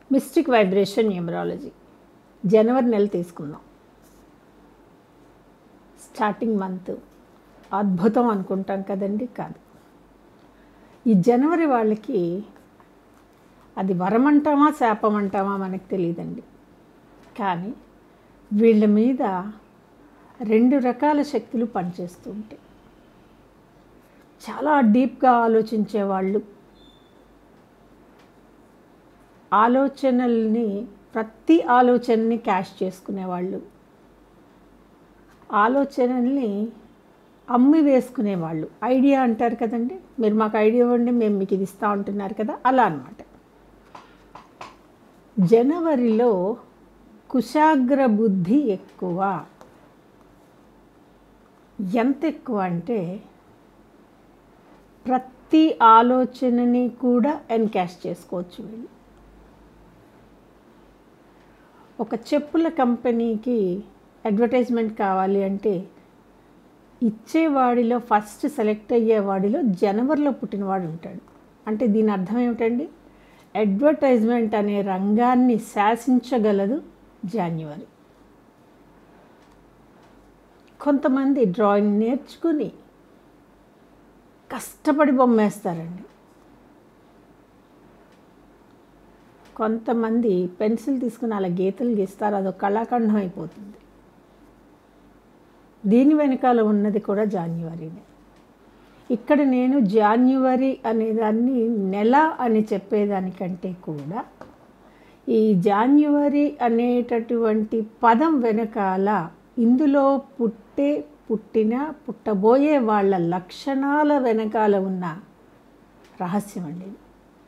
Mystic vibration numerology జనవరి నెల తీసుకుందాం starting month అద్భుతం అనుకుంటాం కదండి కాదు ఈ జనవరి వాళ్ళకి అది వరమంటామా శాపం అంటామా మనకు తెలియదండి కానీ వీళ్ళ మీద రెండు రకాల శక్తులు పనిచేస్తూ ఉంటాయి చాలా డీప్గా ఆలోచించే వాళ్ళు ఆలోచనల్ని ప్రతి ఆలోచనని క్యాష్ చేసుకునేవాళ్ళు ఆలోచనల్ని అమ్మి వేసుకునేవాళ్ళు ఐడియా అంటారు కదండి మీరు మాకు ఐడియా ఇవ్వండి మేము మీకు ఇది ఇస్తా ఉంటున్నారు కదా అలా అనమాట జనవరిలో కుశాగ్ర బుద్ధి ఎక్కువ ఎంత ఎక్కువ అంటే ప్రతి ఆలోచనని కూడా ఎన్కాష్ చేసుకోవచ్చు వీళ్ళు ఒక చెప్పుల కంపెనీకి అడ్వర్టైజ్మెంట్ కావాలి అంటే ఇచ్చేవాడిలో ఫస్ట్ సెలెక్ట్ అయ్యేవాడిలో జనవరిలో పుట్టినవాడు ఉంటాడు అంటే దీని అర్థం ఏమిటండి అడ్వర్టైజ్మెంట్ అనే రంగాన్ని శాసించగలదు జాన్యువరి కొంతమంది డ్రాయింగ్ నేర్చుకుని కష్టపడి బొమ్మేస్తారండి కొంతమంది పెన్సిల్ తీసుకుని అలా గీతలు గీస్తారు అదొక కళాఖండం అయిపోతుంది దీని వెనకాల ఉన్నది కూడా జాన్యువరినే ఇక్కడ నేను జాన్యువరి అనేదాన్ని నెల అని చెప్పేదానికంటే కూడా ఈ జాన్యువరి అనేటటువంటి పదం వెనకాల ఇందులో పుట్టే పుట్టిన పుట్టబోయే వాళ్ళ లక్షణాల వెనకాల ఉన్న రహస్యం అండి ఇది.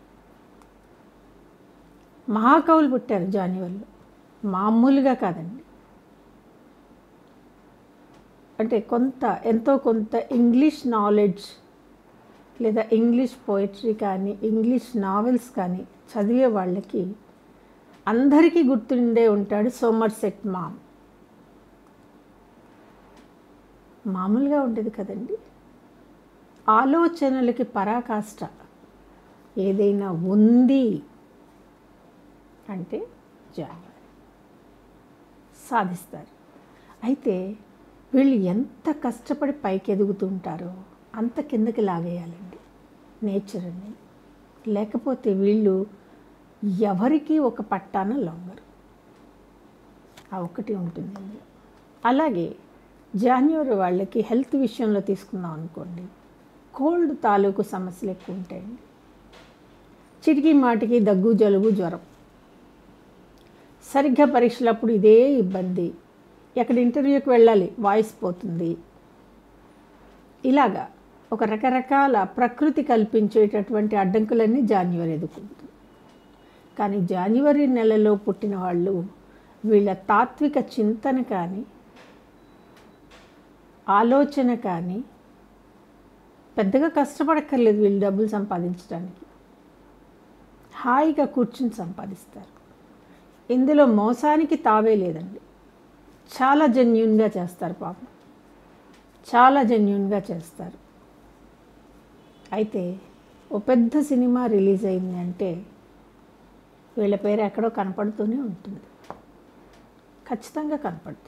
మహాకవులు పుట్టారు జాన్యువరిలో మామూలుగా కాదండి అంటే కొంత ఎంతో కొంత ఇంగ్లీష్ నాలెడ్జ్ లేదా ఇంగ్లీష్ పోయిటరీ కానీ ఇంగ్లీష్ నావెల్స్ కానీ చదివే వాళ్ళకి అందరికీ గుర్తుండే ఉంటాడు సోమర్సెట్ మామ్ మామూలుగా ఉండేది కదండి ఆలోచనలకి పరాకాష్ట ఏదైనా ఉంది అంటే జాన్యువరి సాధిస్తారు అయితే వీళ్ళు ఎంత కష్టపడి పైకి ఎదుగుతుంటారో అంత కిందకి లాగేయాలండి నేచర్ అని లేకపోతే వీళ్ళు ఎవరికి ఒక పట్టాన లొంగరు ఆ ఒకటి ఉంటుందండి అలాగే జాన్యువరి వాళ్ళకి హెల్త్ విషయంలో తీసుకుందాం అనుకోండి కోల్డ్ తాలూకు సమస్యలు ఎక్కువ ఉంటాయండి చిటికి మాటికి దగ్గు జలుబు జ్వరం సరిగ్గా పరీక్షలప్పుడు ఇదే ఇబ్బంది ఎక్కడ ఇంటర్వ్యూకి వెళ్ళాలి వాయిస్ పోతుంది ఇలాగా ఒక రకరకాల ప్రకృతి కల్పించేటటువంటి అడ్డంకులన్నీ జాన్యువరి ఎదుర్కొంటుంది కానీ జాన్యువరి నెలలో పుట్టిన వాళ్ళు వీళ్ళ తాత్విక చింతన కానీ ఆలోచన కానీ పెద్దగా కష్టపడక్కర్లేదు వీళ్ళు డబ్బులు సంపాదించడానికి హాయిగా కూర్చుని సంపాదిస్తారు ఇందులో మోసానికి తావే లేదండి చాలా జెన్యున్గా చేస్తారు పాపం చాలా జెన్యున్గా చేస్తారు అయితే ఓ పెద్ద సినిమా రిలీజ్ అయింది అంటే వీళ్ళ పేరు ఎక్కడో కనపడుతూనే ఉంటుంది ఖచ్చితంగా కనపడుతుంది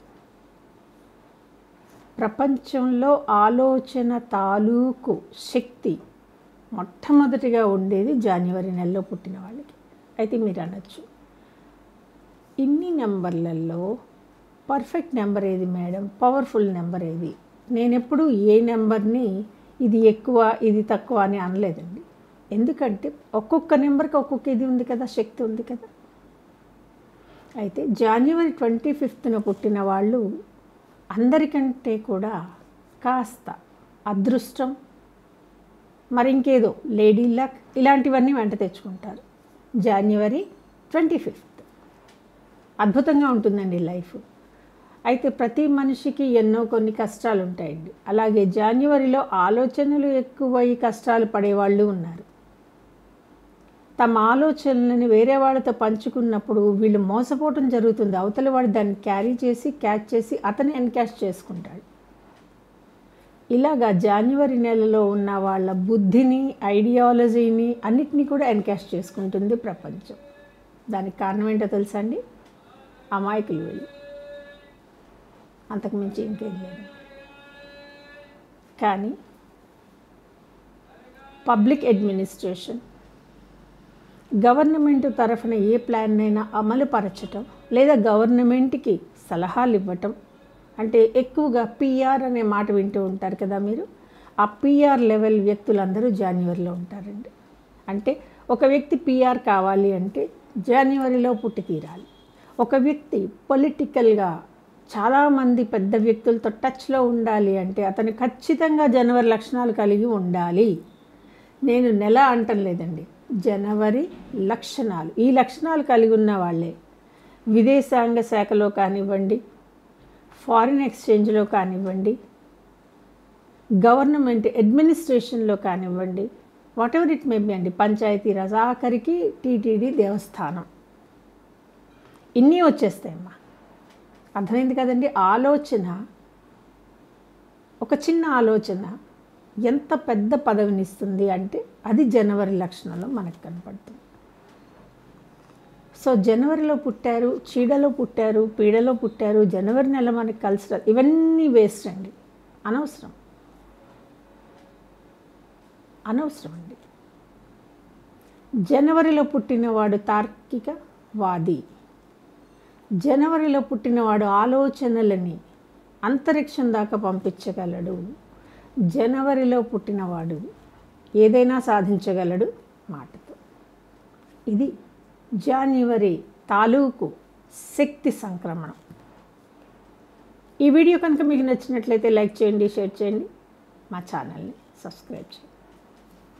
ప్రపంచంలో ఆలోచన తాలూకు శక్తి మొట్టమొదటిగా ఉండేది జనవరి నెలలో పుట్టిన వాళ్ళకి అయితే మీరు అనొచ్చు ఇన్ని నెంబర్లలో పర్ఫెక్ట్ నెంబర్ ఏది మేడం పవర్ఫుల్ నెంబర్ ఏది నేను ఎప్పుడు ఏ నెంబర్ని ఇది ఎక్కువ ఇది తక్కువ అని అనలేదండి ఎందుకంటే ఒక్కొక్క నెంబర్కి ఒక్కొక్క ఇది ఉంది కదా శక్తి ఉంది కదా అయితే జనవరి ట్వంటీ ఫిఫ్త్న పుట్టిన వాళ్ళు అందరికంటే కూడా కాస్త అదృష్టం మరి ఇంకేదో లేడీ లక్ ఇలాంటివన్నీ వెంట తెచ్చుకుంటారు జనవరి ట్వంటీ ఫిఫ్త్ అద్భుతంగా ఉంటుందండి లైఫ్ అయితే ప్రతి మనిషికి ఎన్నో కొన్ని కష్టాలు ఉంటాయండి అలాగే జాన్యువరిలో ఆలోచనలు ఎక్కువై కష్టాలు పడేవాళ్ళు ఉన్నారు తమ ఆలోచనలని వేరే వాళ్ళతో పంచుకున్నప్పుడు వీళ్ళు మోసపోవటం జరుగుతుంది అవతల వాడు దాన్ని క్యారీ చేసి క్యాచ్ చేసి అతను ఎన్కాష్ చేసుకుంటాడు ఇలాగా జాన్యువరి నెలలో ఉన్న వాళ్ళ బుద్ధిని ఐడియాలజీని అన్నిటినీ కూడా ఎన్కాష్ చేసుకుంటుంది ప్రపంచం దానికి కారణం ఏంటో తెలుసా అండి అమాయకులు వీళ్ళు అంతకు మించి ఇంకేం లేదు కానీ పబ్లిక్ అడ్మినిస్ట్రేషన్ గవర్నమెంట్ తరఫున ఏ ప్లాన్ అయినా అమలు పరచటం లేదా గవర్నమెంట్కి సలహాలు ఇవ్వటం అంటే ఎక్కువగా పిఆర్ అనే మాట వింటూ ఉంటారు కదా మీరు ఆ పిఆర్ లెవెల్ వ్యక్తులందరూ జాన్యువరిలో ఉంటారండి అంటే ఒక వ్యక్తి పిఆర్ కావాలి అంటే జనవరిలో పుట్టి తీరాలి ఒక వ్యక్తి పొలిటికల్గా చాలామంది పెద్ద వ్యక్తులతో టచ్లో ఉండాలి అంటే అతను ఖచ్చితంగా జనవరి లక్షణాలు కలిగి ఉండాలి నేను నెల అంటం లేదండి జనవరి లక్షణాలు ఈ లక్షణాలు కలిగి ఉన్న వాళ్ళే విదేశాంగ శాఖలో కానివ్వండి ఫారిన్ ఎక్స్చేంజ్లో కానివ్వండి గవర్నమెంట్ అడ్మినిస్ట్రేషన్లో కానివ్వండి whatever it may be అండి పంచాయతీరాజ్ ఆఖరికి టీటీడీ దేవస్థానం ఇన్ని వచ్చేస్తాయమ్మా అర్థమైంది కదండి ఆలోచన ఒక చిన్న ఆలోచన ఎంత పెద్ద పదవినిస్తుంది అంటే అది జనవరి లక్షణంలో మనకు కనపడుతుంది సో జనవరిలో పుట్టారు చీడలో పుట్టారు పీడలో పుట్టారు జనవరి నెల మనకి కలిసి రాదు. ఇవన్నీ వేస్ట్ అండి అనవసరం అనవసరం అండి జనవరిలో పుట్టినవాడు తార్కిక వాది జనవరిలో పుట్టినవాడు ఆలోచనలని అంతరిక్షం దాకా పంపించగలడు జనవరిలో పుట్టినవాడు ఏదైనా సాధించగలడు మాటతో ఇది జాన్యువరి తాలూకు శక్తి సంక్రమణం ఈ వీడియో కనుక మీకు నచ్చినట్లయితే లైక్ చేయండి షేర్ చేయండి మా ఛానల్ని సబ్స్క్రైబ్ చేయండి